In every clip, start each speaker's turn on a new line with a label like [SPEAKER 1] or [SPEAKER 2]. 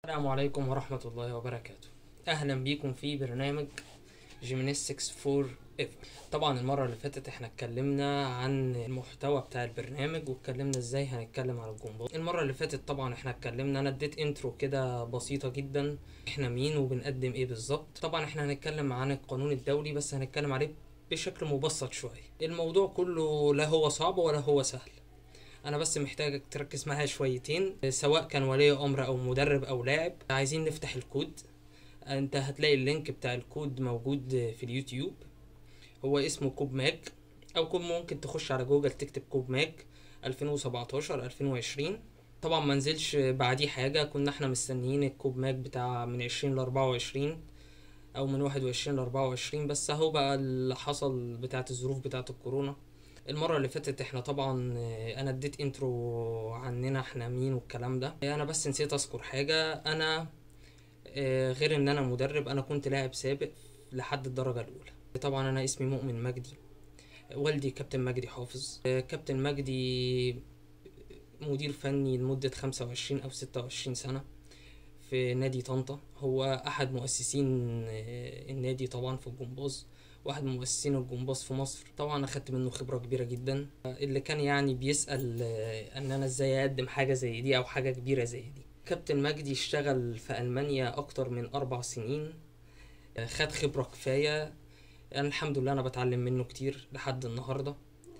[SPEAKER 1] السلام عليكم ورحمة الله وبركاته أهلا بيكم في برنامج جيمناستكس فور ايفر طبعا المرة اللي فاتت احنا اتكلمنا عن المحتوى بتاع البرنامج واتكلمنا ازاي هنتكلم على الجمباز المرة اللي فاتت طبعا احنا اتكلمنا انا اديت انترو كده بسيطة جدا احنا مين وبنقدم ايه بالظبط طبعا احنا هنتكلم عن القانون الدولي بس هنتكلم عليه بشكل مبسط شوية الموضوع كله لا هو صعب ولا هو سهل انا بس محتاجك تركز معايا شويتين سواء كان ولي امر او مدرب او لاعب عايزين نفتح الكود انت هتلاقي اللينك بتاع الكود موجود في اليوتيوب هو اسمه كوب ماك او كوب ممكن تخش على جوجل تكتب كوب ماك 2017 2020 طبعا ما نزلش بعديه حاجة كنا احنا مستنيين الكوب ماك بتاع من 20 ل 24 او من 21 ل 24 بس اهو بقى اللي حصل بتاعت الظروف بتاعت الكورونا المرة اللي فاتت احنا طبعا اه، انا اديت انترو عننا احنا مين والكلام ده انا بس نسيت اذكر حاجة انا اه، غير ان انا مدرب انا كنت لاعب سابق لحد الدرجة الاولى طبعا انا اسمي مؤمن مجدي والدي كابتن مجدي حافظ اه، كابتن مجدي مدير فني لمدة خمسة وعشرين أو ستة وعشرين سنة في نادي طنطا هو أحد مؤسسين اه، النادي طبعا في الجمباز واحد من مؤسسين الجمباز في مصر طبعا اخدت منه خبره كبيره جدا اللي كان يعني بيسال آه، ان انا ازاي اقدم حاجه زي دي او حاجه كبيره زي دي كابتن مجدي اشتغل في المانيا اكتر من اربع سنين آه، خد خبره كفايه انا الحمد لله انا بتعلم منه كتير لحد النهارده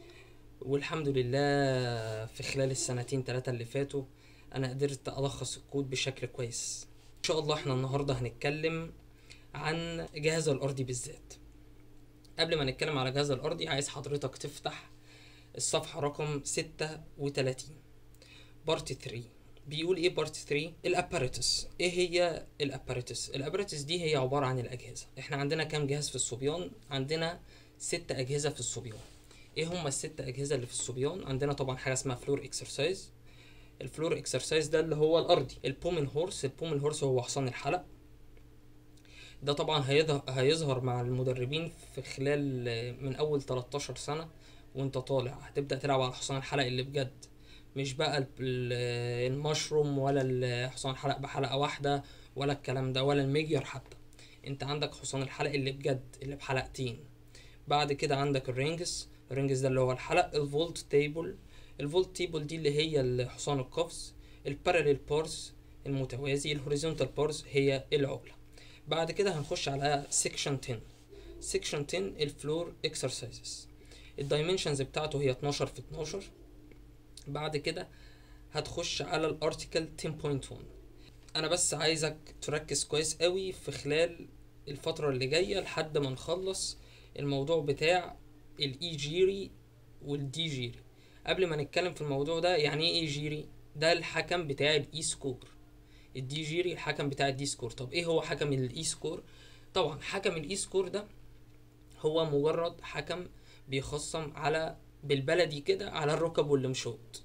[SPEAKER 1] والحمد لله في خلال السنتين ثلاثه اللي فاتوا انا قدرت الخص الكود بشكل كويس ان شاء الله احنا النهارده هنتكلم عن جهاز الارضي بالذات قبل ما نتكلم على الجهاز الأرضي عايز حضرتك تفتح الصفحة رقم ستة وتلاتين بارت 3 بيقول ايه بارت 3 الاباراتس ايه هي الاباراتس الاباراتس دي هي عبارة عن الأجهزة احنا عندنا كام جهاز في الصبيان عندنا ست أجهزة في الصبيان ايه هما الست أجهزة اللي في الصبيان عندنا طبعا حاجة اسمها فلور اكسرسايز الفلور اكسرسايز ده اللي هو الأرضي البومن هورس البومن هورس هو حصان الحلق ده طبعا هيظهر هيظهر مع المدربين في خلال آه، من اول 13 سنه وانت طالع هتبدا تلعب على حصان الحلق اللي بجد مش بقى ال- ال- المشروم ولا ال- حصان الحلق بحلقه واحده ولا الكلام ده ولا الميجر حتى انت عندك حصان الحلق اللي بجد اللي بحلقتين بعد كده عندك الرينجز الرينجز ده اللي هو الحلق الفولت تيبل الفولت تيبل دي اللي هي ال- حصان القفز الباراليل بارز المتوازي الهوريزونتال بارز هي العقله بعد كده هنخش على سيكشن 10 سيكشن 10 الفلور اكسرسايزز الدايمنشنز بتاعته هي 12 في 12 بعد كده هتخش على الارتكل 10.1 انا بس عايزك تركز كويس قوي في خلال الفترة اللي جاية لحد ما نخلص الموضوع بتاع الاي جيري والدي جيري قبل ما نتكلم في الموضوع ده يعني ايه اي جيري ده الحكم بتاع الاي سكور الدي جيري الحكم بتاع الدي سكور طب ايه هو حكم الاي سكور طبعا حكم الاي سكور ده هو مجرد حكم بيخصم على بالبلدي كده على الركب والمشوط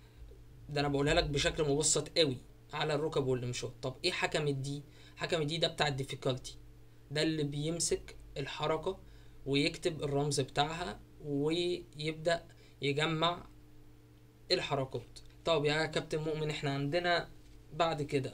[SPEAKER 1] ده انا بقولها لك بشكل مبسط قوي على الركب والمشوط طب ايه حكم الدي حكم الدي ده بتاع الديفيكالتي ده اللي بيمسك الحركة ويكتب الرمز بتاعها ويبدأ يجمع الحركات طب يا كابتن مؤمن احنا عندنا بعد كده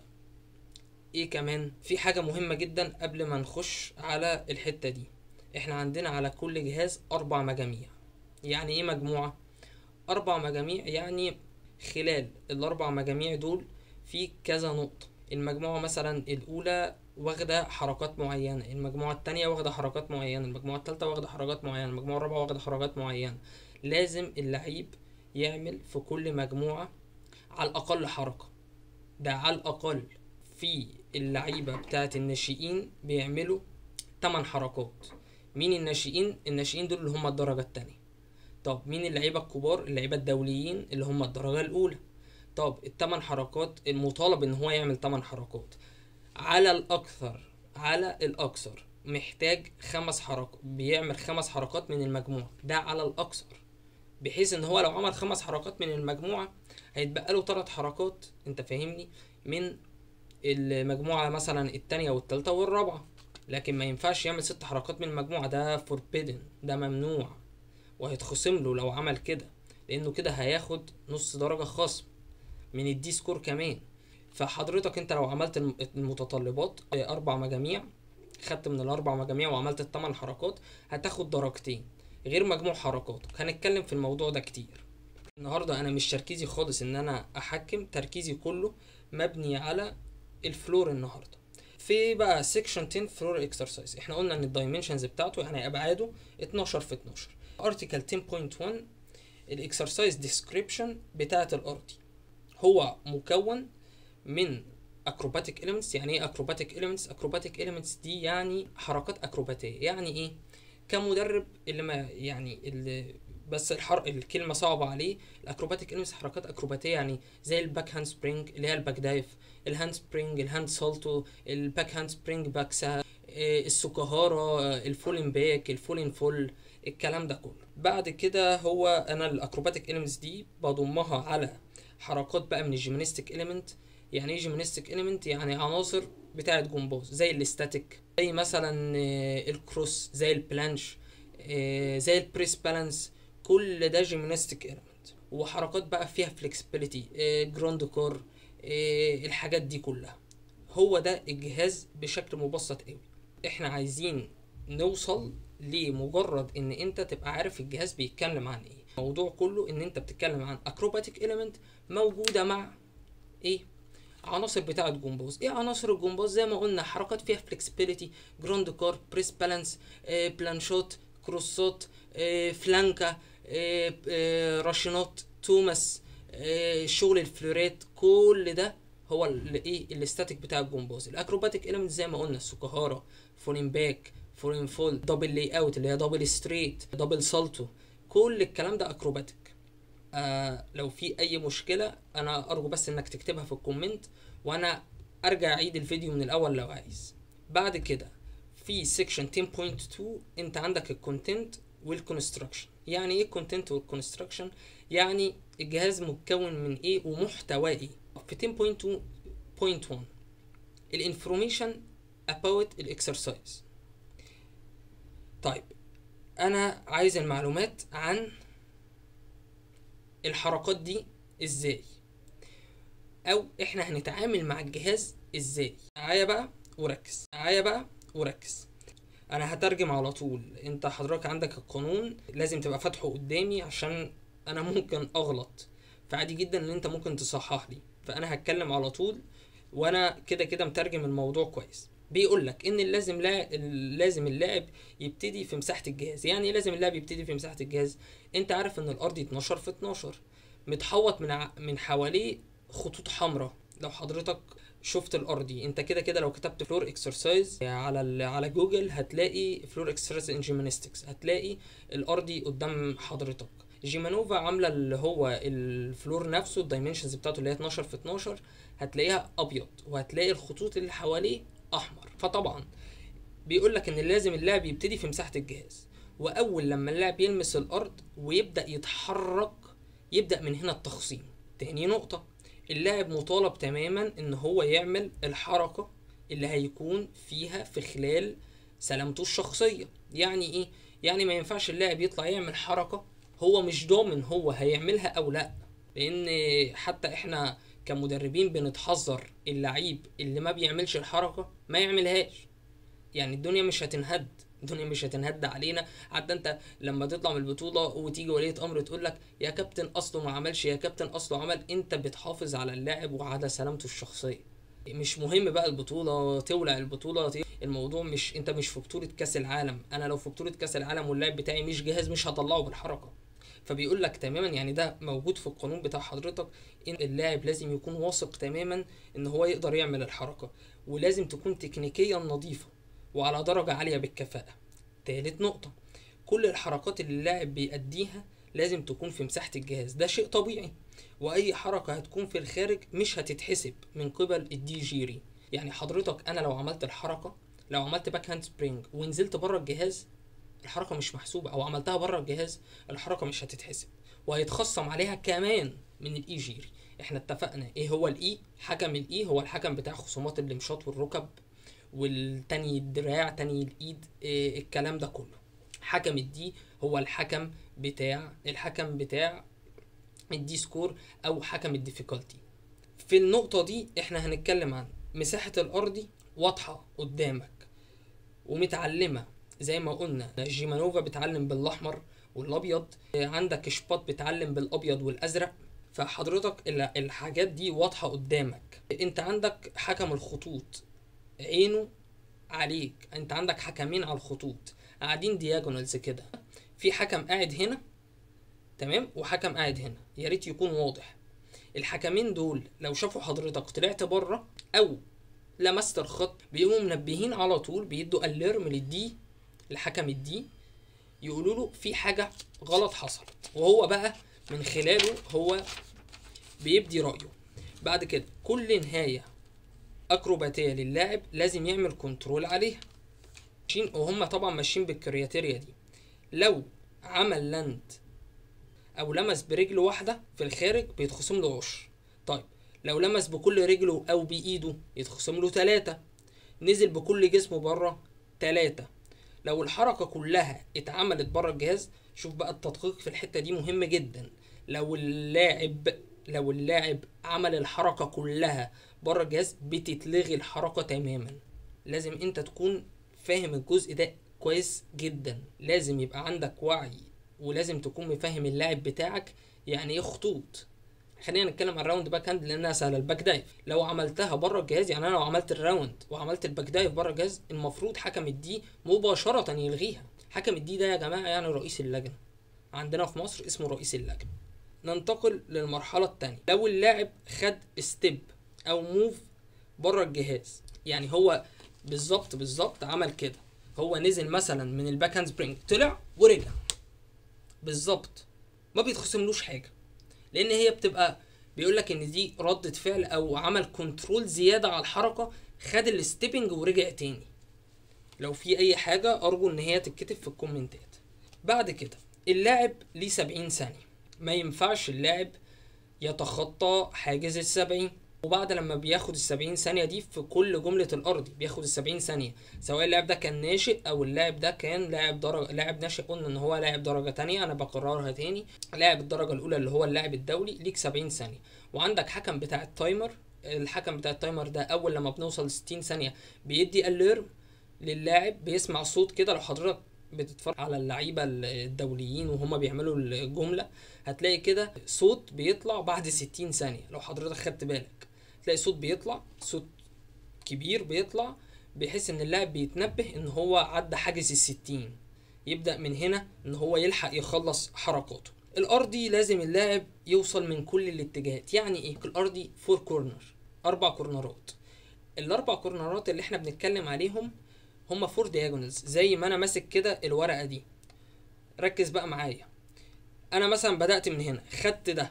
[SPEAKER 1] ايه كمان في حاجة مهمة جدا قبل ما نخش على الحتة دي احنا عندنا على كل جهاز اربع مجاميع يعني ايه مجموعة اربع مجاميع يعني خلال الاربع مجاميع دول في كذا نقطة المجموعة مثلا الاولى واخدة حركات معينة المجموعة التانية واخدة حركات معينة المجموعة التالتة واخدة حركات معينة المجموعة الرابعة واخدة حركات معينة لازم اللعيب يعمل في كل مجموعة على الأقل حركة ده على الأقل في اللعيبة بتاعة الناشئين بيعملوا 8 حركات مين الناشئين؟ الناشئين دول اللي هم الدرجة التانية طب مين اللعيبة الكبار؟ اللعيبة الدوليين اللي هم الدرجة الأولى طب التمن حركات المطالب إن هو يعمل تمن حركات على الأكثر على الأكثر محتاج خمس حركات بيعمل خمس حركات من المجموعة ده على الأكثر بحيث إن هو لو عمل خمس حركات من المجموعة هيتبقى له تلات حركات أنت فاهمني من المجموعة مثلا التانية والتالتة والرابعة لكن ما ينفعش يعمل ست حركات من المجموعة ده forbidden ده ممنوع وهيتخصم له لو عمل كده لأنه كده هياخد نص درجة خصم من الدي سكور كمان فحضرتك انت لو عملت الم- المتطلبات آه، اربع مجاميع خدت من الاربع مجاميع وعملت الثمان حركات هتاخد درجتين غير مجموع حركاتك هنتكلم في الموضوع ده كتير النهارده انا مش تركيزي خالص ان انا احكم تركيزي كله مبني على الفلور النهارده في بقى سيكشن 10 فلور اكسرسايز احنا قلنا ان الدايمنشنز بتاعته يعني ابعاده 12 في 12 ارتكل 10.1 الاكسرسايز ديسكريبشن بتاعه الارضي هو مكون من اكروباتيك اليمنتس يعني ايه اكروباتيك اليمنتس اكروباتيك اليمنتس دي يعني حركات اكروباتيه يعني ايه كمدرب اللي ما يعني اللي بس الحر الكلمه صعبه عليه الاكروباتيك اليمنتس حركات اكروباتيه يعني زي الباك هاند سبرينج اللي هي الباك دايف الهاند سبرينج الهاند سالتو الباك هاند سبرينج باكسا آه، السوكاهارا آه، الفولين باك الفولين فول الكلام ده كله بعد كده هو انا الاكروباتيك اليمنتس دي بضمها على حركات بقى من الجيمناستيك اليمنت يعني ايه جيمناستيك اليمنت يعني عناصر بتاعه جمباز زي الاستاتيك زي مثلا آه، الكروس زي البلانش آه، زي البريس بالانس كل ده جيمناستيك اليمنت وحركات بقى فيها فلكسبيليتي جراوند كور الحاجات دي كلها هو ده الجهاز بشكل مبسط قوي احنا عايزين نوصل لمجرد ان انت تبقى عارف الجهاز بيتكلم عن ايه الموضوع كله ان انت بتتكلم عن اكروباتيك اليمنت موجوده مع ايه عناصر بتاعه جمباز ايه عناصر الجمباز زي ما قلنا حركات فيها فلكسبيليتي جراوند كور بريس بالانس آه، بلانشوت كروسات آه، فلانكا آه، آه، راشينات توماس آه، شغل الفلوريت كل ده هو ال- ايه الاستاتيك بتاع الجمباز الاكروباتيك اليمنت زي ما قلنا السوكاهارا فولين باك فولين فول دبل لاي اوت اللي هي دبل ستريت دبل سالتو كل الكلام ده اكروباتيك آه لو في اي مشكله انا ارجو بس انك تكتبها في الكومنت وانا ارجع اعيد الفيديو من الاول لو عايز بعد كده في سيكشن 10.2 انت عندك الكونتنت والكونستراكشن يعني ايه الكونتنت والكونستراكشن يعني الجهاز متكون من ايه ومحتواه ايه في 10.2.1 الانفورميشن about الاكسرسايز طيب انا عايز المعلومات عن الحركات دي ازاي او احنا هنتعامل مع الجهاز ازاي معايا بقى وركز معايا بقى وركز انا هترجم على طول انت حضرتك عندك القانون لازم تبقى فاتحه قدامي عشان انا ممكن اغلط فعادي جدا ان انت ممكن تصحح لي فانا هتكلم على طول وانا كده كده مترجم الموضوع كويس بيقول لك ان لازم لا لازم اللاعب يبتدي في مساحه الجهاز يعني إيه لازم اللاعب يبتدي في مساحه الجهاز انت عارف ان الارض 12 في 12 متحوط من ع... من حواليه خطوط حمراء لو حضرتك شفت الارضي انت كده كده لو كتبت فلور اكسرسايز على ال... على جوجل هتلاقي فلور اكسرسايز ان جيمناستكس هتلاقي الارضي قدام حضرتك جيمانوفا عامله اللي هو الفلور نفسه الدايمنشنز بتاعته اللي هي 12 في 12 هتلاقيها ابيض وهتلاقي الخطوط اللي حواليه احمر فطبعا بيقول لك ان لازم اللاعب يبتدي في مساحه الجهاز واول لما اللاعب يلمس الارض ويبدا يتحرك يبدا من هنا التخصيم تاني نقطه اللاعب مطالب تماما ان هو يعمل الحركه اللي هيكون فيها في خلال سلامته الشخصيه يعني ايه يعني ما ينفعش اللاعب يطلع يعمل حركه هو مش ضامن هو هيعملها او لا لان حتى احنا كمدربين بنتحذر اللعيب اللي ما بيعملش الحركه ما يعملهاش يعني الدنيا مش هتنهد الدنيا مش هتنهد علينا حتى انت لما تطلع من البطوله وتيجي وليه امر تقول لك يا كابتن اصله ما عملش يا كابتن اصله عمل انت بتحافظ على اللاعب وعلى سلامته الشخصيه مش مهم بقى البطوله تولع البطوله ت- الموضوع مش انت مش في بطوله كاس العالم انا لو في بطوله كاس العالم واللاعب بتاعي مش جاهز مش هطلعه بالحركه فبيقول لك تماما يعني ده موجود في القانون بتاع حضرتك ان اللاعب لازم يكون واثق تماما ان هو يقدر يعمل الحركه ولازم تكون تكنيكيا نظيفه وعلى درجه عاليه بالكفاءه تالت نقطه كل الحركات اللي اللاعب بيأديها لازم تكون في مساحه الجهاز ده شيء طبيعي واي حركه هتكون في الخارج مش هتتحسب من قبل الدي جيري يعني حضرتك انا لو عملت الحركه لو عملت باك هاند سبرينج ونزلت بره الجهاز الحركه مش محسوبه او عملتها بره الجهاز الحركه مش هتتحسب وهيتخصم عليها كمان من الاي جيري احنا اتفقنا ايه هو الاي حكم الاي هو الحكم بتاع خصومات الامشاط والركب والتاني الدراع تاني الايد إيه الكلام ده كله حكم الدي هو الحكم بتاع الحكم بتاع الدي سكور او حكم الديفيكولتي في النقطة دي احنا هنتكلم عن مساحة الأرضي واضحة قدامك ومتعلمة زي ما قلنا جيمانوفا بتعلم بالأحمر والأبيض عندك شباط بتعلم بالأبيض والأزرق فحضرتك ال- الحاجات دي واضحة قدامك انت عندك حكم الخطوط عينه عليك انت عندك حكمين على الخطوط قاعدين دياجونالز كده في حكم قاعد هنا تمام وحكم قاعد هنا يا ريت يكون واضح الحكمين دول لو شافوا حضرتك طلعت بره او لمست الخط بيقوموا منبهين على طول بيدوا اليرم للدي الحكم الدي يقولوا له في حاجه غلط حصلت وهو بقى من خلاله هو بيبدي رايه بعد كده كل نهايه اكروباتيه للاعب لازم يعمل كنترول عليها ماشيين وهم طبعا ماشيين بالكرياتيريا دي لو عمل لاند او لمس برجل واحده في الخارج بيتخصم له عشر طيب لو لمس بكل رجله او بايده يتخصم له تلاتة نزل بكل جسمه بره تلاتة لو الحركة كلها اتعملت بره الجهاز شوف بقى التدقيق في الحتة دي مهم جدا لو اللاعب لو اللاعب عمل الحركة كلها بره الجهاز بتتلغي الحركة تماما لازم انت تكون فاهم الجزء ده كويس جدا لازم يبقى عندك وعي ولازم تكون مفهم اللاعب بتاعك يعني ايه خطوط خلينا نتكلم عن الراوند باك هاند لانها سهله الباك دايف لو عملتها بره الجهاز يعني انا لو عملت الراوند وعملت الباك دايف بره الجهاز المفروض حكم الدي مباشره يلغيها حكم الدي ده يا جماعه يعني رئيس اللجنه عندنا في مصر اسمه رئيس اللجنه ننتقل للمرحله الثانيه لو اللاعب خد ستيب او موف بره الجهاز يعني هو بالظبط بالظبط عمل كده هو نزل مثلا من الباك هاند سبرينج طلع ورجع بالظبط ما بيتخصملوش حاجه لان هي بتبقى بيقول لك ان دي ردة فعل او عمل كنترول زياده على الحركه خد الستيبنج ورجع تاني لو في اي حاجه ارجو ان هي تتكتب في الكومنتات بعد كده اللاعب ليه 70 ثانيه ما ينفعش اللاعب يتخطى حاجز السبعين وبعد لما بياخد السبعين ثانية دي في كل جملة الأرضي بياخد السبعين ثانية سواء اللاعب ده كان ناشئ أو اللاعب ده كان لاعب درجة لاعب ناشئ قلنا إن هو لاعب درجة تانية أنا بكررها تاني لاعب الدرجة الأولى اللي هو اللاعب الدولي ليك سبعين ثانية وعندك حكم بتاع التايمر الحكم بتاع التايمر ده أول لما بنوصل ستين ثانية بيدي أليرم للاعب بيسمع صوت كده لو حضرتك بتتفرج على اللعيبه الدوليين وهما بيعملوا الجمله هتلاقي كده صوت بيطلع بعد 60 ثانيه لو حضرتك خدت بالك تلاقي صوت بيطلع صوت كبير بيطلع بحيث ان اللاعب بيتنبه ان هو عدى حاجز الستين يبدا من هنا ان هو يلحق يخلص حركاته الارضي لازم اللاعب يوصل من كل الاتجاهات يعني ايه الارضي فور كورنر اربع كورنرات الاربع كورنرات اللي احنا بنتكلم عليهم هما فور دياجونالز زي ما انا ماسك كده الورقه دي ركز بقى معايا انا مثلا بدات من هنا خدت ده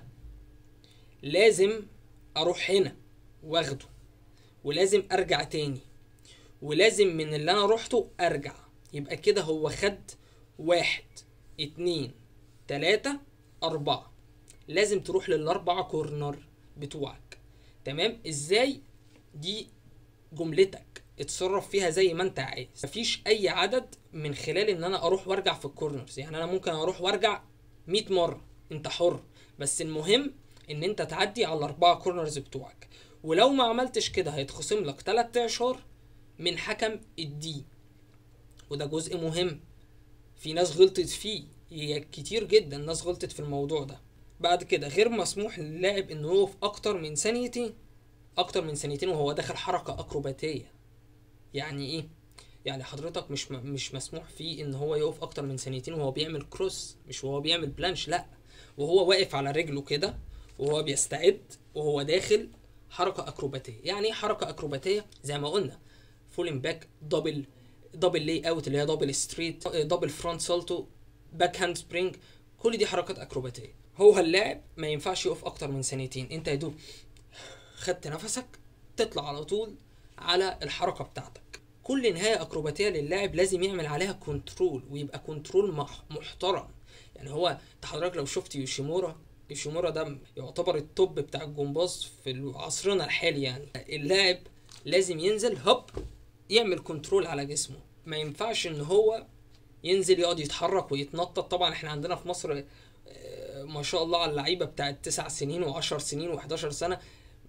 [SPEAKER 1] لازم اروح هنا واخده ولازم ارجع تاني ولازم من اللي انا روحته ارجع يبقى كده هو خد واحد اتنين تلاتة اربعة لازم تروح للاربعة كورنر بتوعك تمام ازاي دي جملتك اتصرف فيها زي ما انت عايز مفيش اي عدد من خلال ان انا اروح وارجع في الكورنرز يعني انا ممكن اروح وارجع 100 مره انت حر بس المهم ان انت تعدي على الاربعه كورنرز بتوعك ولو ما عملتش كده هيتخصم لك 3 اعشار من حكم الدي وده جزء مهم في ناس غلطت فيه هي كتير جدا ناس غلطت في الموضوع ده بعد كده غير مسموح للاعب انه يقف اكتر من ثانيتين اكتر من ثانيتين وهو داخل حركه اكروباتيه يعني ايه يعني حضرتك مش م... مش مسموح فيه ان هو يقف اكتر من ثانيتين وهو بيعمل كروس مش وهو بيعمل بلانش لا وهو واقف على رجله كده وهو بيستعد وهو داخل حركه اكروباتيه يعني ايه حركه اكروباتيه زي ما قلنا فولين باك دبل دبل لاي اوت اللي هي دبل ستريت دبل فرونت سالتو باك هاند سبرينج كل دي حركات اكروباتيه هو اللاعب ما ينفعش يقف اكتر من ثانيتين انت يا دوب خدت نفسك تطلع على طول على الحركه بتاعتك كل نهايه اكروباتيه للاعب لازم يعمل عليها كنترول ويبقى كنترول مح- محترم يعني هو انت حضرتك لو شفت يوشيمورا يوشيمورا ده يعتبر التوب بتاع الجمباز في عصرنا الحالي يعني اللاعب لازم ينزل هوب يعمل كنترول على جسمه ما ينفعش ان هو ينزل يقعد يتحرك ويتنطط طبعا احنا عندنا في مصر آه، ما شاء الله على اللعيبه بتاعت تسع سنين وعشر سنين و11 سنه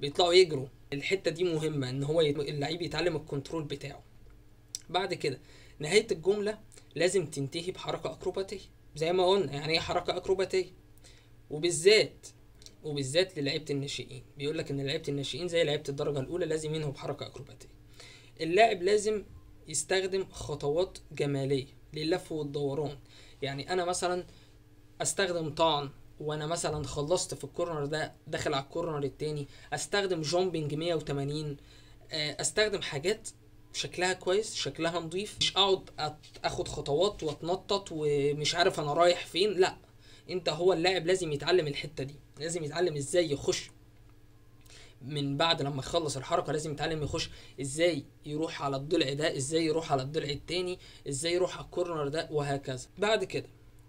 [SPEAKER 1] بيطلعوا يجروا الحته دي مهمه ان هو يت- اللعيب يتعلم الكنترول بتاعه بعد كده نهايه الجمله لازم تنتهي بحركه اكروباتيه زي ما قلنا يعني ايه حركه اكروباتيه وبالذات وبالذات للعيبه الناشئين بيقول لك ان لعيبه الناشئين زي لعيبه الدرجه الاولى لازم ينهوا بحركه اكروباتيه اللاعب لازم يستخدم خطوات جماليه للف والدوران يعني انا مثلا استخدم طعن وانا مثلا خلصت في الكورنر ده داخل على الكورنر التاني استخدم جامبنج 180 آه، استخدم حاجات شكلها كويس شكلها نظيف مش اقعد أت- اخد خطوات واتنطط ومش عارف انا رايح فين لا انت هو اللاعب لازم يتعلم الحته دي لازم يتعلم ازاي يخش من بعد لما يخلص الحركه لازم يتعلم يخش ازاي يروح على الضلع ده ازاي يروح على الضلع التاني ازاي يروح على الكورنر ده وهكذا بعد كده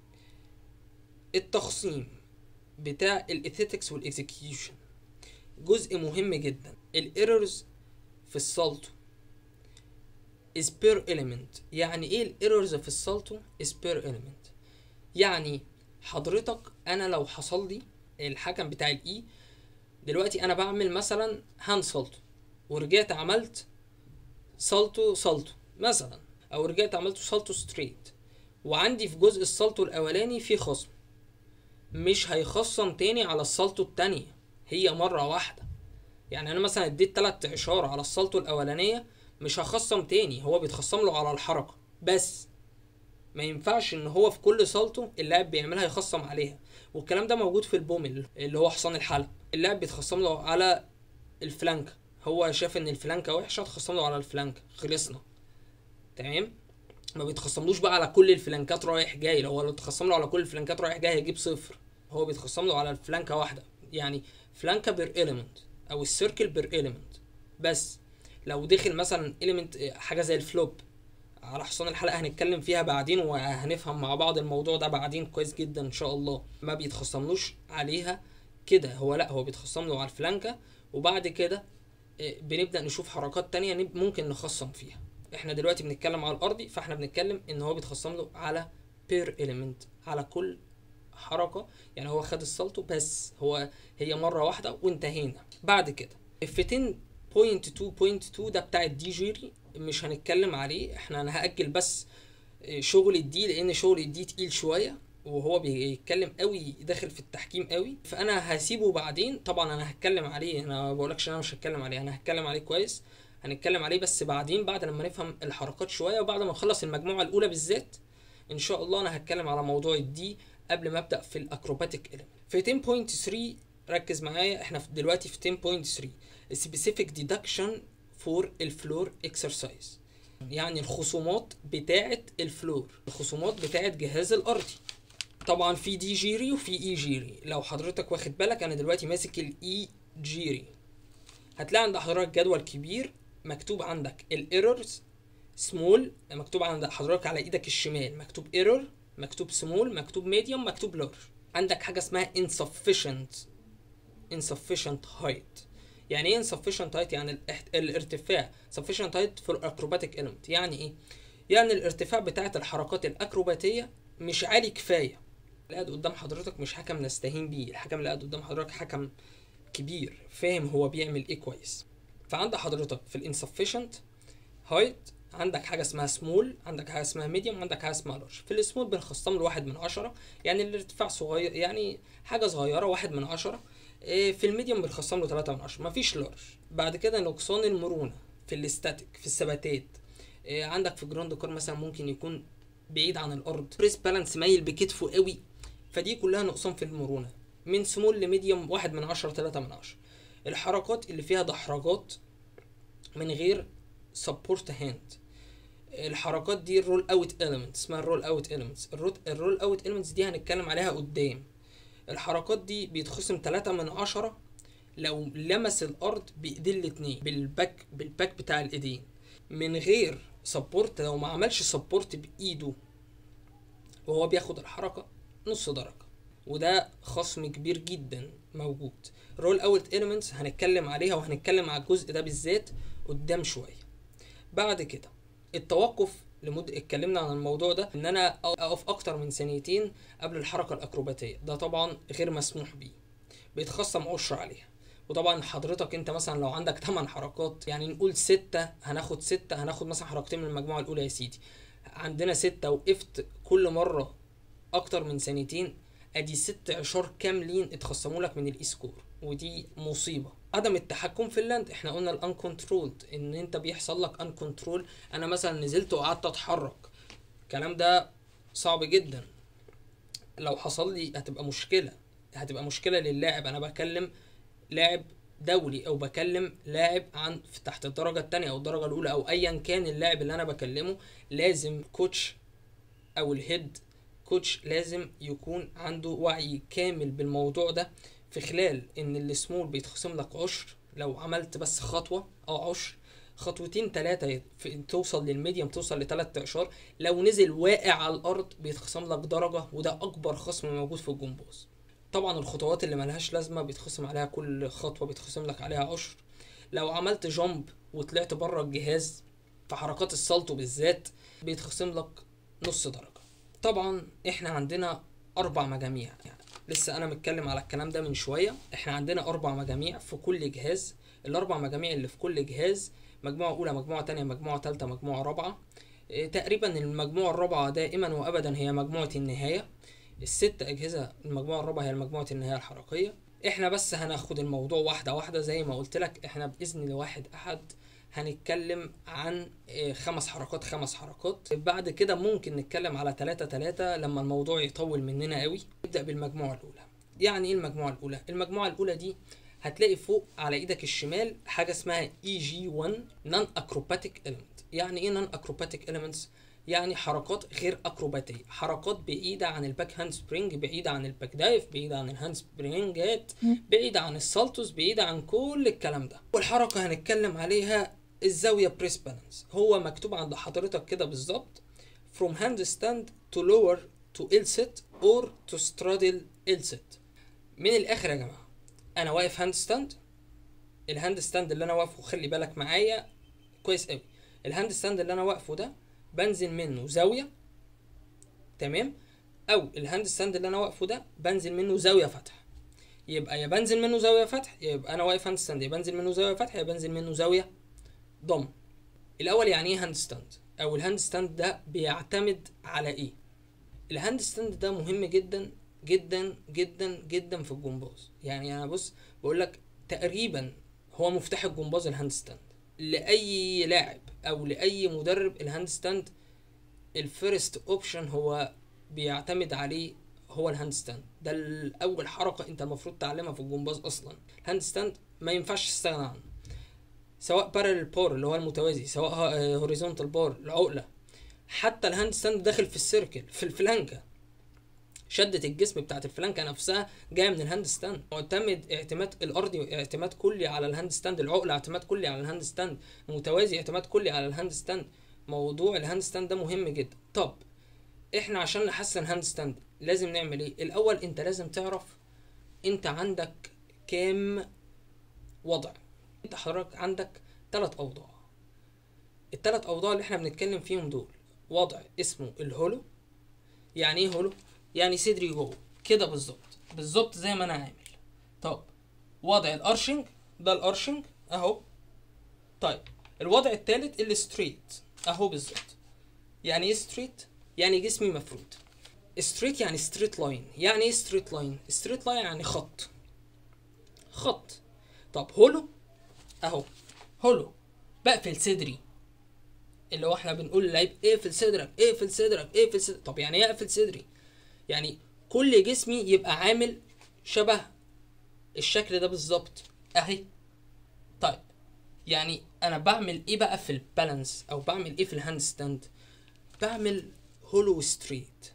[SPEAKER 1] التخصيم بتاع الاثيتكس والاكزيكيوشن جزء مهم جدا الايرورز في السالتو is per element يعني ايه الايرورز في السالتو is per element يعني حضرتك انا لو حصل لي الحكم بتاع الاي دلوقتي انا بعمل مثلا هاند سالتو ورجعت عملت سالتو سالتو مثلا او رجعت عملت سالتو ستريت وعندي في جزء السالتو الاولاني في خصم مش هيخصم تاني على السالتو التانية هي مرة واحدة يعني انا مثلا اديت تلات اشارة على السالتو الاولانية مش هخصم تاني هو بيتخصم له على الحركة بس ما ينفعش ان هو في كل سالتو اللاعب بيعملها يخصم عليها والكلام ده موجود في البومل اللي هو حصان الحلق اللاعب بيتخصم له على الفلانكة هو شاف ان الفلانكة وحشة اتخصم له على الفلانكة خلصنا تمام ما بيتخصملوش بقى على كل الفلانكات رايح جاي لو هو اتخصم له على كل الفلانكات رايح جاي هيجيب صفر هو بيتخصم له على الفلانكة واحدة يعني فلانكة بير إيليمنت او السيركل بير إيليمنت بس لو دخل مثلا إيليمنت حاجة زي الفلوب على حصان الحلقة هنتكلم فيها بعدين وهنفهم مع بعض الموضوع ده بعدين كويس جدا ان شاء الله ما بيتخصملوش عليها كده هو لا هو بيتخصم له على الفلانكة وبعد كده آه، بنبدأ نشوف حركات تانية نب- ممكن نخصم فيها احنا دلوقتي بنتكلم على الارضي فاحنا بنتكلم ان هو بيتخصم له على بير اليمنت على كل حركة يعني هو خد السالتو بس هو هي مرة واحدة وانتهينا بعد كده الفتين بوينت 2.2 ده بتاع الدي جيري مش هنتكلم عليه احنا انا هأجل بس آه، شغل الدي لان شغل الدي تقيل شوية وهو بيتكلم قوي داخل في التحكيم قوي فانا هسيبه بعدين طبعا انا هتكلم عليه انا ما بقولكش ان انا مش هتكلم عليه انا هتكلم عليه كويس هنتكلم عليه بس بعدين بعد لما نفهم الحركات شويه وبعد ما نخلص المجموعه الاولى بالذات ان شاء الله انا هتكلم على موضوع الدي قبل ما ابدا في الاكروباتيك element في 10.3 ركز معايا احنا في- دلوقتي في 10.3 specific deduction for الفلور exercise يعني الخصومات بتاعه الفلور الخصومات بتاعه جهاز الارضي طبعا في دي جيري وفي اي جيري لو حضرتك واخد بالك انا دلوقتي ماسك الاي جيري هتلاقي عند حضرتك جدول كبير مكتوب عندك الايرورز سمول مكتوب عند حضرتك على ايدك الشمال مكتوب ايرور مكتوب سمول مكتوب ميديوم مكتوب لارج عندك حاجه اسمها insufficient insufficient height يعني ايه insufficient height يعني الاحت- الارتفاع sufficient height for acrobatic element يعني ايه يعني الارتفاع بتاعت الحركات الاكروباتيه مش عالي كفايه اللي قاعد قدام حضرتك مش حكم نستهين بيه الحكم اللي قاعد قدام حضرتك حكم كبير فاهم هو بيعمل ايه كويس فعند حضرتك في الانسفشنت هايت عندك حاجه اسمها سمول عندك حاجه اسمها ميديوم عندك حاجه اسمها لارج في السمول بنخصم له واحد من عشرة يعني الارتفاع صغير يعني حاجه صغيره واحد من عشرة إيه، في الميديوم بنخصم له 3 من عشرة مفيش لارج بعد كده نقصان المرونه في الاستاتيك في الثباتات إيه، عندك في جراند كار مثلا ممكن يكون بعيد عن الارض بريس بالانس مايل بكتفه قوي فدي كلها نقصان في المرونه من سمول لميديوم واحد من عشرة تلاتة من عشرة الحركات اللي فيها دحرجات من غير سبورت هاند الحركات دي الرول اوت اليمنت اسمها الرول اوت اليمنتس الرول اوت اليمنتس دي هنتكلم عليها قدام الحركات دي بيتخصم تلاتة من عشرة لو لمس الارض بايدين الاتنين بالباك بالباك بتاع الايدين من غير سبورت لو ما عملش سبورت بايده وهو بياخد الحركة نص درجة وده خصم كبير جدا موجود رول اوت اليمنتس هنتكلم عليها وهنتكلم على الجزء ده بالذات قدام شويه بعد كده التوقف لمدة اتكلمنا عن الموضوع ده ان انا اقف اكتر من ثانيتين قبل الحركة الاكروباتية ده طبعا غير مسموح بيه بيتخصم عشر عليها وطبعا حضرتك انت مثلا لو عندك 8 حركات يعني نقول ستة هناخد ستة هناخد مثلا حركتين من المجموعة الأولى يا سيدي عندنا ستة وقفت كل مرة أكتر من ثانيتين أدي ست عشار كاملين اتخصموا لك من الإسكور ودي مصيبة عدم التحكم في اللاند احنا قلنا الان كنترولد ان انت بيحصل لك ان كنترول انا مثلا نزلت وقعدت اتحرك الكلام ده صعب جدا لو حصل لي هتبقى مشكله هتبقى مشكله للاعب انا بكلم لاعب دولي او بكلم لاعب عن في تحت الدرجه الثانيه او الدرجه الاولى او ايا كان اللاعب اللي انا بكلمه لازم كوتش او الهيد كوتش لازم يكون عنده وعي كامل بالموضوع ده في خلال ان السمول بيتخصم لك عشر لو عملت بس خطوه او عشر خطوتين ثلاثة توصل للميديوم توصل لثلاث اعشار لو نزل واقع على الارض بيتخصم لك درجة وده اكبر خصم موجود في الجمباز طبعا الخطوات اللي ملهاش لازمة بيتخصم عليها كل خطوة بيتخصم لك عليها عشر لو عملت جامب وطلعت بره الجهاز في حركات السالتو بالذات بيتخصم لك نص درجة طبعا احنا عندنا اربع مجاميع يعني لسه انا متكلم على الكلام ده من شويه احنا عندنا اربع مجاميع في كل جهاز الاربع مجاميع اللي في كل جهاز مجموعه اولى مجموعه تانية مجموعه تالتة مجموعه رابعه إيه، تقريبا المجموعه الرابعه دائما وابدا هي مجموعه النهايه الست اجهزه المجموعه الرابعه هي مجموعه النهايه الحركيه احنا بس هناخد الموضوع واحده واحده زي ما قلت لك احنا باذن الله واحد احد هنتكلم عن آه، خمس حركات خمس حركات بعد كده ممكن نتكلم على تلاتة تلاتة لما الموضوع يطول مننا قوي نبدأ بالمجموعة الأولى يعني ايه المجموعة الأولى؟ المجموعة الأولى دي هتلاقي فوق على ايدك الشمال حاجة اسمها اي جي 1 نون اكروباتيك element يعني ايه نون اكروباتيك elements؟ يعني حركات غير اكروباتيه حركات بعيده عن الباك هاند سبرينج بعيده عن الباك دايف بعيده عن الهاند سبرينجات بعيده عن السالتوس بعيده عن كل الكلام ده والحركه هنتكلم عليها الزاويه بريس بالانس هو مكتوب عند حضرتك كده بالظبط from handstand to lower to L set or to straddle L set من الاخر يا جماعه انا واقف هاند ستاند الهاند ستاند اللي انا واقفه خلي بالك معايا كويس قوي الهاند ستاند اللي انا واقفه ده بنزل منه زاويه تمام او الهاند ستاند اللي انا واقفه ده بنزل منه زاويه فتح يبقى يا بنزل منه زاويه فتح يبقى انا واقف هاند ستاند يا بنزل منه زاويه فتح يا بنزل منه زاويه ضم الاول يعني ايه هاند ستاند او الهاند ستاند ده بيعتمد على ايه الهاند ستاند ده مهم جدا جدا جدا جدا في الجمباز يعني انا بص بقول لك تقريبا هو مفتاح الجمباز الهاند ستاند لاي لاعب او لاي مدرب الهاند ستاند الفيرست اوبشن هو بيعتمد عليه هو الهاند ستاند ده الاول حركه انت المفروض تعلمها في الجمباز اصلا الهاند ستاند ما ينفعش تستغنى عنه سواء بارل بار اللي هو المتوازي سواء هوريزونتال بار العقله حتى الهاند ستاند داخل في السيركل في الفلانكه شدة الجسم بتاعت الفلانكة نفسها جاية من الهاند ستاند معتمد اعتماد الأرضي اعتماد كلي على الهاند ستاند العقلة اعتماد كلي على الهاند ستاند متوازي اعتماد كلي على الهاند ستاند موضوع الهاند ستاند ده مهم جدا طب احنا عشان نحسن الهاند ستاند لازم نعمل ايه الاول انت لازم تعرف انت عندك كام وضع انت حضرتك عندك ثلاث اوضاع الثلاث اوضاع اللي احنا بنتكلم فيهم دول وضع اسمه الهولو يعني ايه هولو يعني صدري جوه كده بالظبط بالظبط زي ما انا عامل طب وضع الارشنج ده الارشنج اهو طيب الوضع الثالث الستريت اهو بالظبط يعني ايه ستريت يعني جسمي مفرود ستريت يعني ستريت لاين يعني ايه ستريت لاين ستريت لاين يعني خط خط طب هولو اهو هولو بقفل صدري اللي هو احنا بنقول للعيب اقفل صدرك اقفل صدرك اقفل صدرك طب يعني ايه اقفل صدري يعني كل جسمي يبقى عامل شبه الشكل ده بالظبط اهي طيب يعني انا بعمل ايه بقى في البالانس او بعمل ايه في الهاند ستاند بعمل هولو ستريت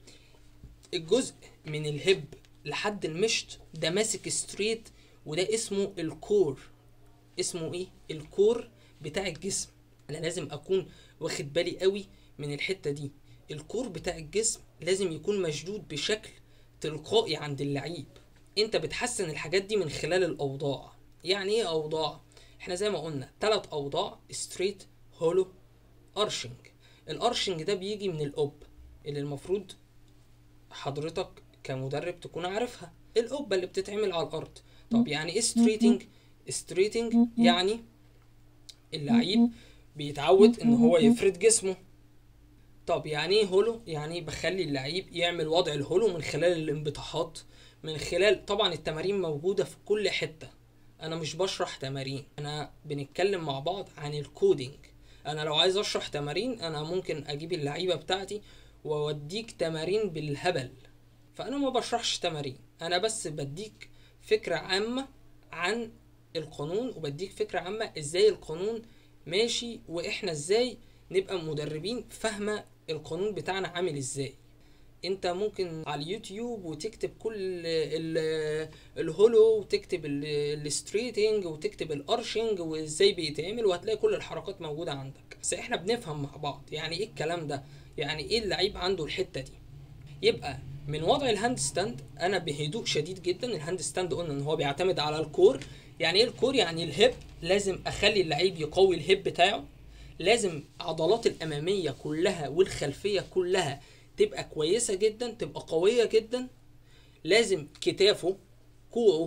[SPEAKER 1] الجزء من الهب لحد المشط ده ماسك ستريت وده اسمه الكور اسمه ايه الكور بتاع الجسم انا لازم اكون واخد بالي قوي من الحته دي الكور بتاع الجسم لازم يكون مشدود بشكل تلقائي عند اللعيب انت بتحسن الحاجات دي من خلال الاوضاع يعني ايه اوضاع احنا زي ما قلنا ثلاث اوضاع ستريت هولو ارشنج الارشنج ده بيجي من الاوب اللي المفروض حضرتك كمدرب تكون عارفها القبه اللي بتتعمل على الارض طب يعني ايه ستريتنج ستريتنج يعني اللعيب بيتعود ان هو يفرد جسمه طب يعني ايه هولو يعني بخلي اللعيب يعمل وضع الهولو من خلال الانبطاحات من خلال طبعا التمارين موجودة في كل حتة انا مش بشرح تمارين انا بنتكلم مع بعض عن الكودينج انا لو عايز اشرح تمارين انا ممكن اجيب اللعيبة بتاعتي واوديك تمارين بالهبل فانا ما بشرحش تمارين انا بس بديك فكرة عامة عن القانون وبديك فكرة عامة ازاي القانون ماشي واحنا ازاي نبقى مدربين فاهمة القانون بتاعنا عامل ازاي انت ممكن على اليوتيوب وتكتب كل ال- الهولو وتكتب الستريتنج وتكتب الارشنج وازاي بيتعمل وهتلاقي كل الحركات موجودة عندك بس احنا بنفهم مع بعض يعني ايه الكلام ده يعني ايه اللعيب عنده الحتة دي يبقى من وضع الهاند ستاند انا بهدوء شديد جدا الهاند ستاند قلنا ان هو بيعتمد على الكور يعني ايه الكور يعني الهيب لازم اخلي اللعيب يقوي الهيب بتاعه لازم عضلات الاماميه كلها والخلفيه كلها تبقى كويسه جدا تبقى قويه جدا لازم كتافه كوعه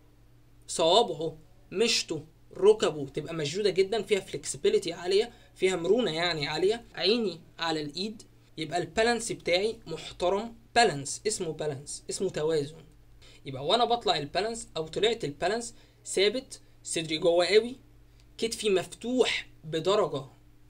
[SPEAKER 1] صوابعه مشطه ركبه تبقى مشدوده جدا فيها فلكسبيليتي عاليه فيها مرونه يعني عاليه عيني على الايد يبقى البالانس بتاعي محترم بالانس اسمه بالانس اسمه توازن يبقى وانا بطلع البالانس او طلعت البالانس ثابت صدري جوه قوي كتفي مفتوح بدرجه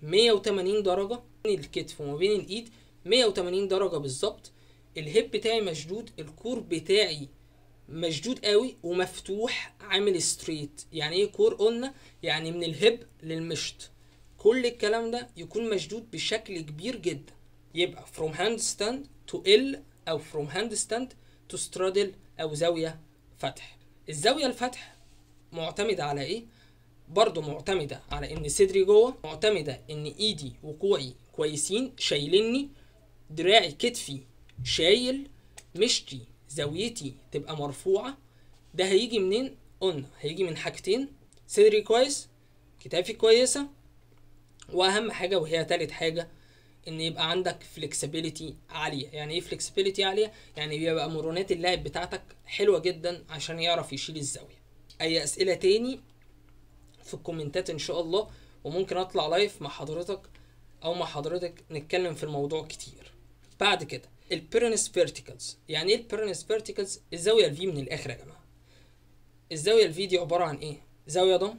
[SPEAKER 1] 180 درجه بين الكتف وما بين الايد 180 درجه بالظبط الهيب بتاعي مشدود الكور بتاعي مشدود قوي ومفتوح عامل ستريت يعني ايه كور قلنا يعني من الهيب للمشط كل الكلام ده يكون مشدود بشكل كبير جدا يبقى from handstand to L او from handstand to straddle او زاوية فتح الزاوية الفتح معتمدة على ايه برضو معتمدة على ان صدري جوه معتمدة ان ايدي وكوعي كويسين شايليني دراعي كتفي شايل مشتي زاويتي تبقى مرفوعة ده هيجي منين قلنا هيجي من حاجتين صدري كويس كتافي كويسة واهم حاجة وهي تالت حاجة ان يبقى عندك فلكسبيليتي عاليه يعني ايه فلكسبيليتي عاليه يعني بيبقى مرونات اللاعب بتاعتك حلوه جدا عشان يعرف يشيل الزاويه اي اسئله تاني في الكومنتات ان شاء الله وممكن اطلع لايف مع حضرتك او مع حضرتك نتكلم في الموضوع كتير بعد كده البيرنس فيرتيكالز يعني ايه البيرنس فيرتيكالز الزاويه الفي من الاخر يا جماعه الزاويه الفي دي عباره عن ايه زاويه ضم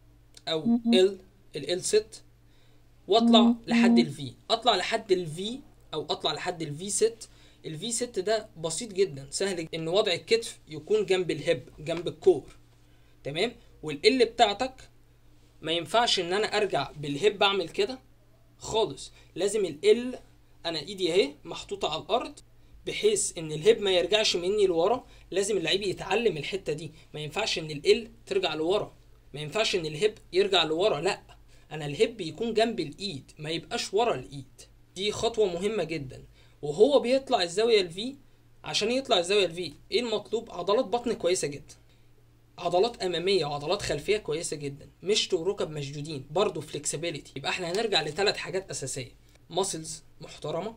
[SPEAKER 1] او ال ال ست واطلع لحد الفي اطلع لحد الفي او اطلع لحد الفي ست الفي ست ده بسيط جدا سهل ان وضع الكتف يكون جنب الهب جنب الكور تمام والال بتاعتك ما ينفعش ان انا ارجع بالهب اعمل كده خالص لازم ال انا ايدي اهي محطوطه على الارض بحيث ان الهب ما يرجعش مني لورا لازم اللعيب يتعلم الحته دي ما ينفعش ان ال ترجع لورا ما ينفعش ان الهب يرجع لورا لا انا الهب يكون جنب الايد ما يبقاش ورا الايد دي خطوه مهمه جدا وهو بيطلع الزاويه الفي عشان يطلع الزاويه الفي ايه المطلوب عضلات بطن كويسه جدا عضلات اماميه وعضلات خلفيه كويسه جدا مشط وركب مشدودين برضه فليكسيبيليتي يبقى احنا هنرجع لثلاث حاجات اساسيه ماسلز محترمه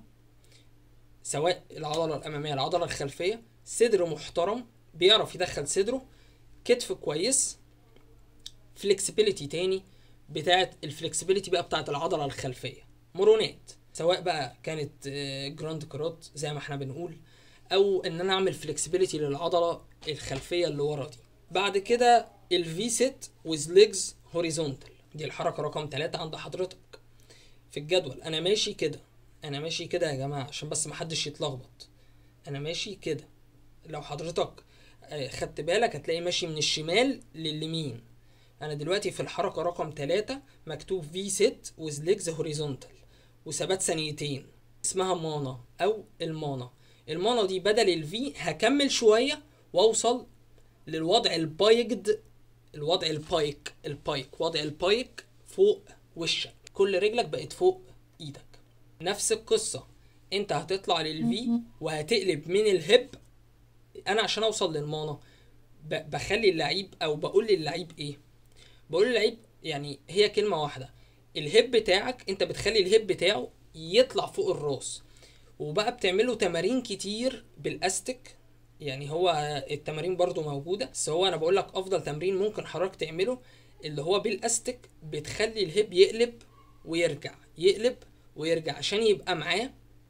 [SPEAKER 1] سواء العضله الاماميه العضله الخلفيه صدر محترم بيعرف يدخل صدره كتف كويس فليكسيبيليتي تاني بتاعت الفلكسبيليتي بقى بتاعت العضله الخلفيه مرونات سواء بقى كانت جراند كروت زي ما احنا بنقول او ان انا اعمل فلكسبيليتي للعضله الخلفيه اللي ورا دي بعد كده الفي ست ويز ليجز هوريزونتال دي الحركه رقم ثلاثة عند حضرتك في الجدول انا ماشي كده انا ماشي كده يا جماعه عشان بس محدش يتلخبط انا ماشي كده لو حضرتك خدت بالك هتلاقي ماشي من الشمال لليمين انا دلوقتي في الحركه رقم 3 مكتوب في ست ويز ليجز هوريزونتال وثبات ثانيتين اسمها مانا او المانا المانا دي بدل الفي هكمل شويه واوصل للوضع البايكد الوضع البايك البايك وضع البايك فوق وشك كل رجلك بقت فوق ايدك نفس القصه انت هتطلع للفي وهتقلب من الهب انا عشان اوصل للمانا بخلي اللعيب او بقول للعيب ايه بقول للعيب يعني هي كلمه واحده الهيب بتاعك انت بتخلي الهيب بتاعه يطلع فوق الراس وبقى بتعمله تمارين كتير بالاستك يعني هو التمارين برضو موجوده بس هو انا بقول لك افضل تمرين ممكن حضرتك تعمله اللي هو بالاستك بتخلي الهيب يقلب ويرجع يقلب ويرجع عشان يبقى معاه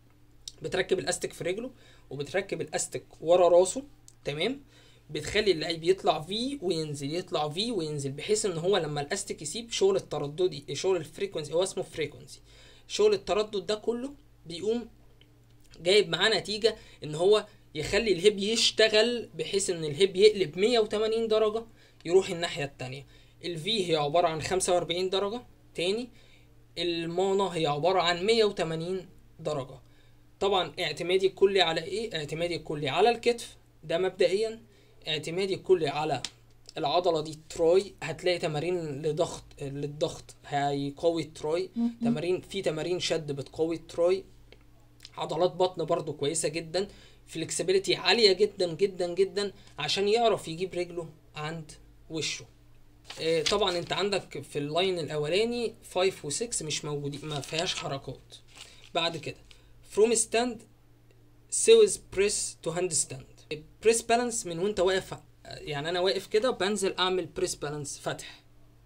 [SPEAKER 1] بتركب الاستك في رجله وبتركب الاستك ورا راسه تمام بتخلي اللعيب يطلع في وينزل يطلع في وينزل بحيث ان هو لما الاستك يسيب شغل الترددي شغل الفريكونسي هو اسمه فريكونسي شغل التردد ده كله بيقوم جايب معاه نتيجه ان هو يخلي الهيب يشتغل بحيث ان الهيب يقلب 180 درجه يروح الناحيه التانية الفي هي عباره عن 45 درجه تاني المانا هي عباره عن 180 درجه طبعا اعتمادي الكلي على ايه اعتمادي الكلي على الكتف ده مبدئيا اعتمادي الكلي على العضله دي تروي هتلاقي تمارين لضغط للضغط هيقوي التروي تمارين في تمارين شد بتقوي التروي عضلات بطن برضو كويسه جدا فلكسبيليتي عاليه جدا جدا جدا عشان يعرف يجيب رجله عند وشه آه، طبعا انت عندك في اللاين الاولاني 5 و6 مش موجودين ما فيهاش حركات بعد كده فروم ستاند سيوز بريس تو هاند ستاند بريس بالانس من وانت واقف يعني انا واقف كده بنزل اعمل بريس بالانس فتح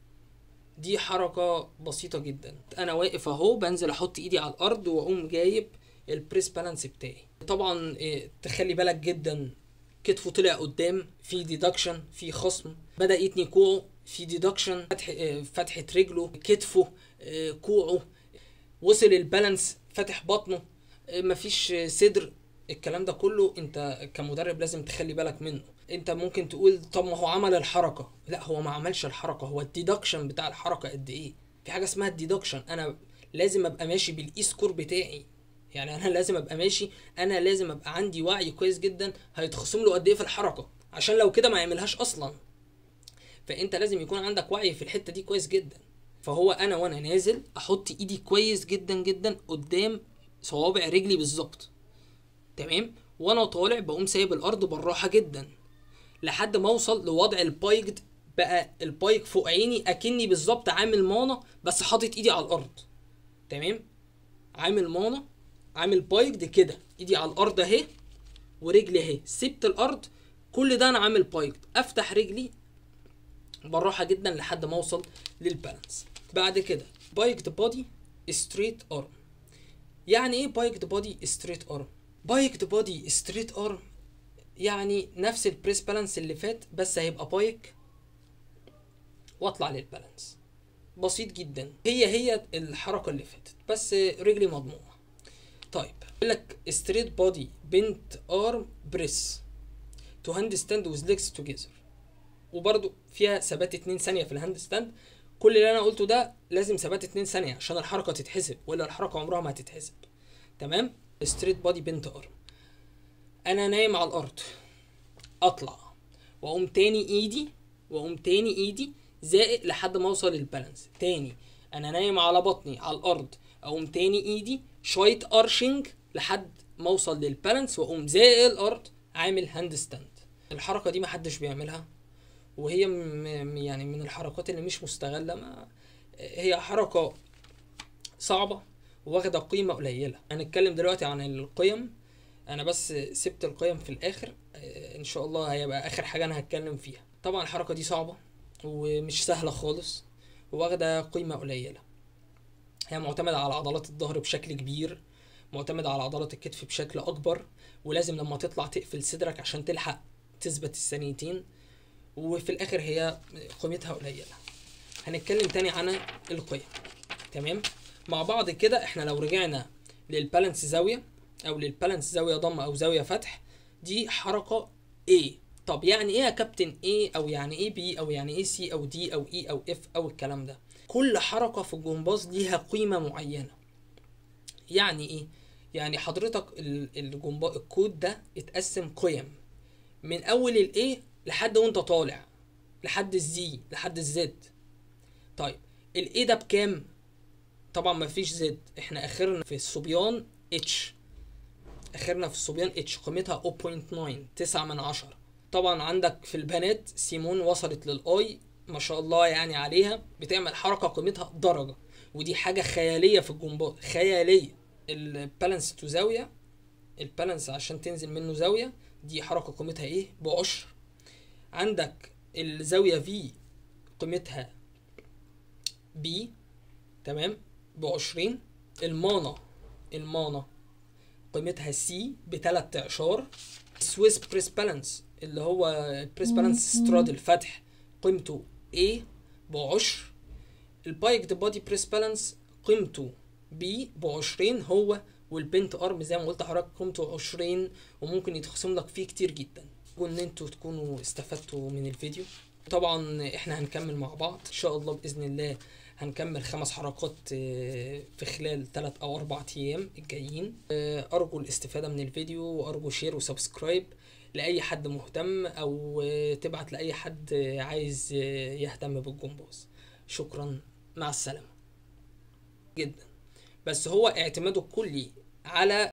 [SPEAKER 1] دي حركة بسيطة جدا انا واقف اهو بنزل احط ايدي على الارض واقوم جايب البريس بالانس بتاعي طبعا إيه، تخلي بالك جدا كتفه طلع قدام في ديدكشن في خصم بدا يتني كوعه في ديدكشن فتح إيه، فتحه رجله كتفه إيه، كوعه وصل البالانس فتح بطنه إيه، مفيش صدر الكلام ده كله انت كمدرب لازم تخلي بالك منه انت ممكن تقول طب ما هو عمل الحركه لا هو ما عملش الحركه هو الديدكشن بتاع الحركه قد ايه في حاجه اسمها الديدكشن انا لازم ابقى ماشي بالاي سكور بتاعي يعني انا لازم ابقى ماشي انا لازم ابقى عندي وعي كويس جدا هيتخصم له قد ايه في الحركه عشان لو كده ما يعملهاش اصلا فانت لازم يكون عندك وعي في الحته دي كويس جدا فهو انا وانا نازل احط ايدي كويس جدا جدا قدام صوابع رجلي بالظبط تمام وانا طالع بقوم سايب الارض بالراحه جدا لحد ما اوصل لوضع البايك بقى البايك فوق عيني اكني بالظبط عامل مانا بس حاطط ايدي على الارض تمام عامل مانا عامل بايك دي كده ايدي على الارض اهي ورجلي اهي سبت الارض كل ده انا عامل بايك افتح رجلي بالراحه جدا لحد ما اوصل للبالانس بعد كده بايكد بودي ستريت ارم يعني ايه بايكد بودي ستريت ارم بايكد بودي ستريت ارم يعني نفس البريس بالانس اللي فات بس هيبقى بايك واطلع للبالانس بسيط جدا هي هي الحركه اللي فاتت بس رجلي مضمومه طيب يقول لك ستريت بودي بنت ارم بريس تو هاند ستاند ويز ليجز توجذر وبرده فيها ثبات 2 ثانيه في الهاند ستاند كل اللي انا قلته ده لازم ثبات 2 ثانيه عشان الحركه تتحسب ولا الحركه عمرها ما هتتحسب تمام ستريت بودي بنت ارم انا نايم على الارض اطلع واقوم تاني ايدي واقوم تاني ايدي زائق لحد ما اوصل للبالانس تاني انا نايم على بطني على الارض اقوم تاني ايدي شوية ارشنج لحد ما اوصل للبالانس واقوم زائق الارض عامل هاند ستاند الحركه دي محدش بيعملها وهي م- يعني من الحركات اللي مش مستغله ما هي حركه صعبه واخده قيمه قليله هنتكلم دلوقتي عن القيم انا بس سبت القيم في الاخر آه، ان شاء الله هيبقى اخر حاجه انا هتكلم فيها طبعا الحركه دي صعبه ومش سهله خالص واخده قيمه قليله هي معتمده على عضلات الظهر بشكل كبير معتمده على عضلات الكتف بشكل اكبر ولازم لما تطلع تقفل صدرك عشان تلحق تثبت الثانيتين وفي الاخر هي قيمتها قليله هنتكلم تاني عن القيم تمام مع بعض كده احنا لو رجعنا للبالانس زاويه او للبالانس زاويه ضم او زاويه فتح دي حركه A طب يعني ايه يا كابتن A او يعني ايه B او يعني ايه C او D او E او F او الكلام ده كل حركه في الجمباز ليها قيمه معينه يعني ايه يعني حضرتك ال- الجمباز الكود ده اتقسم قيم من اول الايه لحد وانت طالع لحد الزي لحد الزد طيب الايه ده بكام طبعا مفيش زد احنا اخرنا في الصبيان اتش اخرنا في الصبيان اتش قيمتها 0.9 9 من عشرة طبعا عندك في البنات سيمون وصلت للاي ما شاء الله يعني عليها بتعمل حركه قيمتها درجه ودي حاجه خياليه في الجمباز خياليه البالانس تو زاويه البالانس عشان تنزل منه زاويه دي حركة قيمتها ايه بعشر عندك الزاوية في قيمتها بي تمام بعشرين المانا المانا قيمتها سي بتلات اعشار سويس بريس بالانس اللي هو بريس بالانس ستراد الفتح قيمته A بعشر البايك دي بودي بريس بالانس قيمته B بعشرين هو والبنت ارم زي ما قلت لحضرتك قيمته عشرين وممكن يتخصم لك فيه كتير جدا وان انتوا تكونوا استفدتوا من الفيديو طبعا احنا هنكمل مع بعض ان شاء الله باذن الله هنكمل خمس حركات آه، في خلال ثلاث او اربع ايام الجايين آه، ارجو الاستفاده من الفيديو وارجو شير وسبسكرايب لاي حد مهتم او آه، تبعت لاي حد آه، عايز آه، يهتم بالجمباز شكرا مع السلامه جدا بس هو اعتماده الكلي على